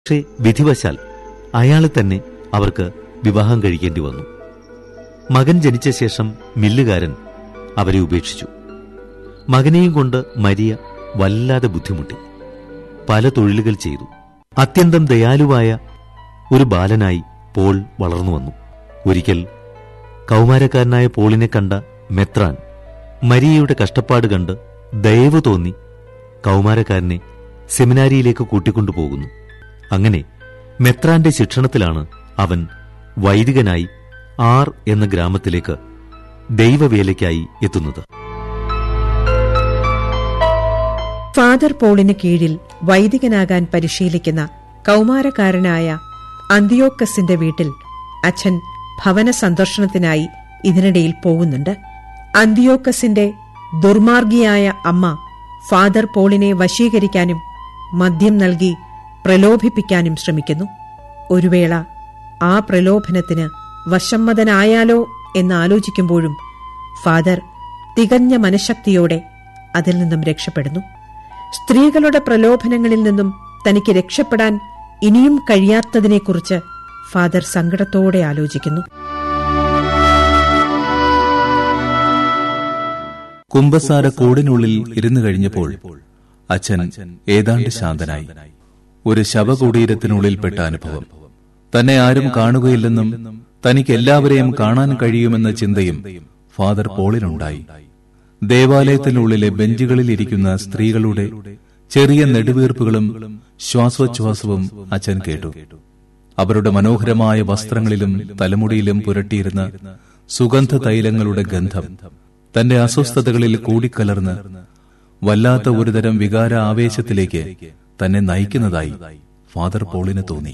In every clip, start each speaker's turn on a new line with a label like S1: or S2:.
S1: പക്ഷേ വിധിവശാൽ അയാളെ തന്നെ അവർക്ക് വിവാഹം കഴിക്കേണ്ടി വന്നു മകൻ ജനിച്ച ശേഷം മില്ലുകാരൻ അവരെ ഉപേക്ഷിച്ചു മകനെയും കൊണ്ട് മരിയ വല്ലാതെ ബുദ്ധിമുട്ടി പല തൊഴിലുകൾ ചെയ്തു അത്യന്തം ദയാലുവായ ഒരു ബാലനായി പോൾ വളർന്നു വന്നു ഒരിക്കൽ കൗമാരക്കാരനായ പോളിനെ കണ്ട മെത്രാൻ മരിയയുടെ കഷ്ടപ്പാട് കണ്ട് ദയവ് തോന്നി കൗമാരക്കാരനെ സെമിനാരിയിലേക്ക് കൂട്ടിക്കൊണ്ടുപോകുന്നു അങ്ങനെ മെത്രാന്റെ ശിക്ഷണത്തിലാണ് അവൻ വൈദികനായി ആർ എന്ന ഗ്രാമത്തിലേക്ക് ദൈവവേലയ്ക്കായി എത്തുന്നത്
S2: ഫാദർ പോളിന് കീഴിൽ വൈദികനാകാൻ പരിശീലിക്കുന്ന കൗമാരക്കാരനായ അന്തിയോക്കസിന്റെ വീട്ടിൽ അച്ഛൻ ഭവന സന്ദർശനത്തിനായി ഇതിനിടയിൽ പോകുന്നുണ്ട് അന്തിയോക്കസിന്റെ ദുർമാർഗിയായ അമ്മ ഫാദർ പോളിനെ വശീകരിക്കാനും മദ്യം നൽകി പ്രലോഭിപ്പിക്കാനും ശ്രമിക്കുന്നു ഒരു വേള ആ പ്രലോഭനത്തിന് വശമ്മതനായാലോ എന്നാലോചിക്കുമ്പോഴും ഫാദർ തികഞ്ഞ മനഃശക്തിയോടെ അതിൽ നിന്നും രക്ഷപ്പെടുന്നു സ്ത്രീകളുടെ പ്രലോഭനങ്ങളിൽ നിന്നും തനിക്ക് രക്ഷപ്പെടാൻ ഇനിയും കഴിയാത്തതിനെക്കുറിച്ച് ഫാദർ സങ്കടത്തോടെ ആലോചിക്കുന്നു
S3: കുംഭസാര കൂടിനുള്ളിൽ ഇരുന്നു കഴിഞ്ഞപ്പോൾ അച്ഛൻ ഏതാണ്ട് ശാന്തനായി ഒരു ശവകുടീരത്തിനുള്ളിൽപ്പെട്ട അനുഭവം തന്നെ ആരും കാണുകയില്ലെന്നും തനിക്ക് എല്ലാവരെയും കാണാൻ കഴിയുമെന്ന ചിന്തയും ഫാദർ പോളിനുണ്ടായി ദേവാലയത്തിനുള്ളിലെ ബെഞ്ചുകളിൽ ഇരിക്കുന്ന സ്ത്രീകളുടെ ചെറിയ നെടുവീർപ്പുകളും ശ്വാസോച്ഛ്വാസവും അച്ഛൻ കേട്ടു അവരുടെ മനോഹരമായ വസ്ത്രങ്ങളിലും തലമുടിയിലും പുരട്ടിയിരുന്ന സുഗന്ധ തൈലങ്ങളുടെ ഗന്ധം തന്റെ അസ്വസ്ഥതകളിൽ കൂടിക്കലർന്ന് വല്ലാത്ത ഒരുതരം വികാര ആവേശത്തിലേക്ക് തന്നെ നയിക്കുന്നതായി ഫാദർ പോളിന് തോന്നി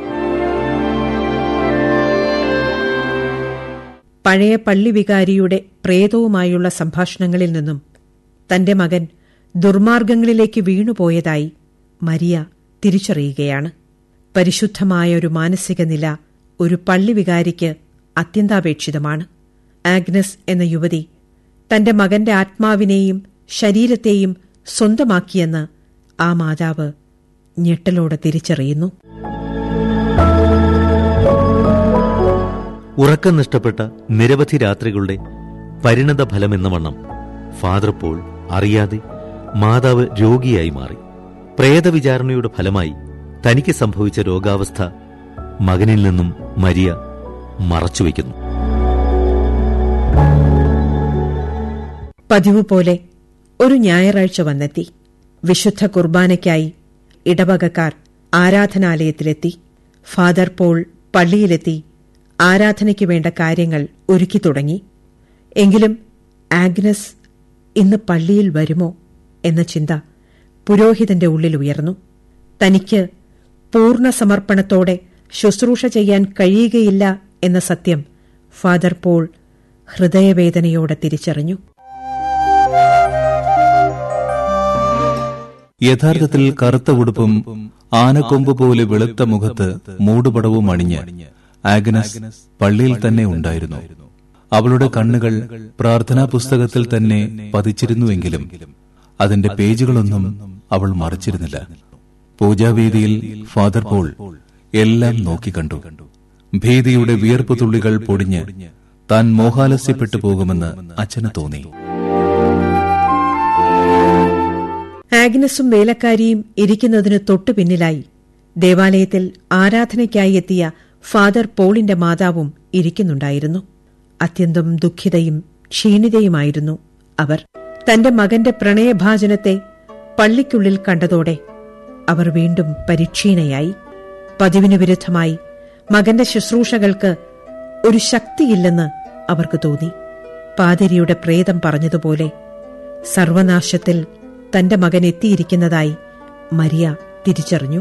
S2: പഴയ പള്ളി വികാരിയുടെ പ്രേതവുമായുള്ള സംഭാഷണങ്ങളിൽ നിന്നും തന്റെ മകൻ ദുർമാർഗങ്ങളിലേക്ക് വീണുപോയതായി മരിയ തിരിച്ചറിയുകയാണ് പരിശുദ്ധമായ ഒരു മാനസിക നില ഒരു പള്ളി വികാരിക്ക് അത്യന്താപേക്ഷിതമാണ് ആഗ്നസ് എന്ന യുവതി തന്റെ മകന്റെ ആത്മാവിനെയും ശരീരത്തെയും സ്വന്തമാക്കിയെന്ന് ആ മാതാവ് ഞെട്ടലോടെ തിരിച്ചറിയുന്നു
S1: ഉറക്കം നഷ്ടപ്പെട്ട നിരവധി രാത്രികളുടെ പരിണത ഫലമെന്ന വണ്ണം ഫാദർ പോൾ അറിയാതെ മാതാവ് രോഗിയായി മാറി പ്രേതവിചാരണയുടെ ഫലമായി തനിക്ക് സംഭവിച്ച രോഗാവസ്ഥ മകനിൽ നിന്നും മരിയ മറച്ചുവെക്കുന്നു
S2: പതിവ് പോലെ ഒരു ഞായറാഴ്ച വന്നെത്തി വിശുദ്ധ കുർബാനയ്ക്കായി ഇടവകക്കാർ ആരാധനാലയത്തിലെത്തി ഫാദർ പോൾ പള്ളിയിലെത്തി ആരാധനയ്ക്ക് വേണ്ട കാര്യങ്ങൾ ഒരുക്കി തുടങ്ങി എങ്കിലും ആഗ്നസ് ഇന്ന് പള്ളിയിൽ വരുമോ എന്ന ചിന്ത പുരോഹിതന്റെ ഉള്ളിൽ ഉയർന്നു തനിക്ക് പൂർണ്ണ സമർപ്പണത്തോടെ ശുശ്രൂഷ ചെയ്യാൻ കഴിയുകയില്ല എന്ന സത്യം ഫാദർ പോൾ ഹൃദയവേദനയോടെ തിരിച്ചറിഞ്ഞു
S3: യഥാർത്ഥത്തിൽ കറുത്ത ഉടുപ്പും ആനക്കൊമ്പ് പോലെ വെളുത്ത മുഖത്ത് മൂടുപടവും അണിഞ്ഞ് ആഗ്നസ് പള്ളിയിൽ തന്നെ ഉണ്ടായിരുന്നു അവളുടെ കണ്ണുകൾ പ്രാർത്ഥനാ പുസ്തകത്തിൽ തന്നെ പതിച്ചിരുന്നുവെങ്കിലും അതിന്റെ പേജുകളൊന്നും അവൾ മറിച്ചിരുന്നില്ല പൂജാവേദിയിൽ ഫാദർ പോൾ എല്ലാം നോക്കിക്കണ്ടു ഭീതിയുടെ വിയർപ്പ് തുള്ളികൾ പൊടിഞ്ഞ് താൻ മോഹാലസ്യപ്പെട്ടു പോകുമെന്ന് അച്ഛന് തോന്നി
S2: ആഗ്നസും വേലക്കാരിയും ഇരിക്കുന്നതിന് തൊട്ടു പിന്നിലായി ദേവാലയത്തിൽ ആരാധനയ്ക്കായി എത്തിയ ഫാദർ പോളിന്റെ മാതാവും ഇരിക്കുന്നുണ്ടായിരുന്നു അത്യന്തം ദുഃഖിതയും ക്ഷീണിതയുമായിരുന്നു അവർ തന്റെ മകന്റെ പ്രണയഭാജനത്തെ പള്ളിക്കുള്ളിൽ കണ്ടതോടെ അവർ വീണ്ടും പരിക്ഷീണയായി പതിവിനു വിരുദ്ധമായി മകന്റെ ശുശ്രൂഷകൾക്ക് ഒരു ശക്തിയില്ലെന്ന് അവർക്ക് തോന്നി പാതിരിയുടെ പ്രേതം പറഞ്ഞതുപോലെ സർവനാശത്തിൽ തന്റെ മകൻ എത്തിയിരിക്കുന്നതായി മരിയ തിരിച്ചറിഞ്ഞു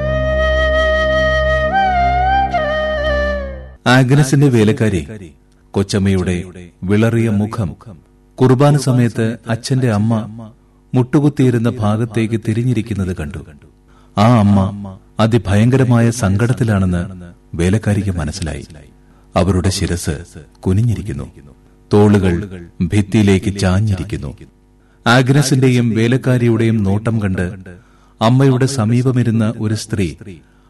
S3: ആഗ്നസിന്റെ വേലക്കാരി കൊച്ചമ്മയുടെ വിളറിയ മുഖം കുർബാന സമയത്ത് അച്ഛന്റെ അമ്മ മുട്ടുകുത്തിയിരുന്ന ഭാഗത്തേക്ക് തിരിഞ്ഞിരിക്കുന്നത് കണ്ടു ആ അമ്മ അതിഭയങ്കരമായ സങ്കടത്തിലാണെന്ന് വേലക്കാരിക്ക് മനസ്സിലായി അവരുടെ ശിരസ് കുനിഞ്ഞിരിക്കുന്നു തോളുകൾ ഭിത്തിയിലേക്ക് ചാഞ്ഞിരിക്കുന്നു ആഗ്നസിന്റെയും വേലക്കാരിയുടെയും നോട്ടം കണ്ട് അമ്മയുടെ സമീപമിരുന്ന ഒരു സ്ത്രീ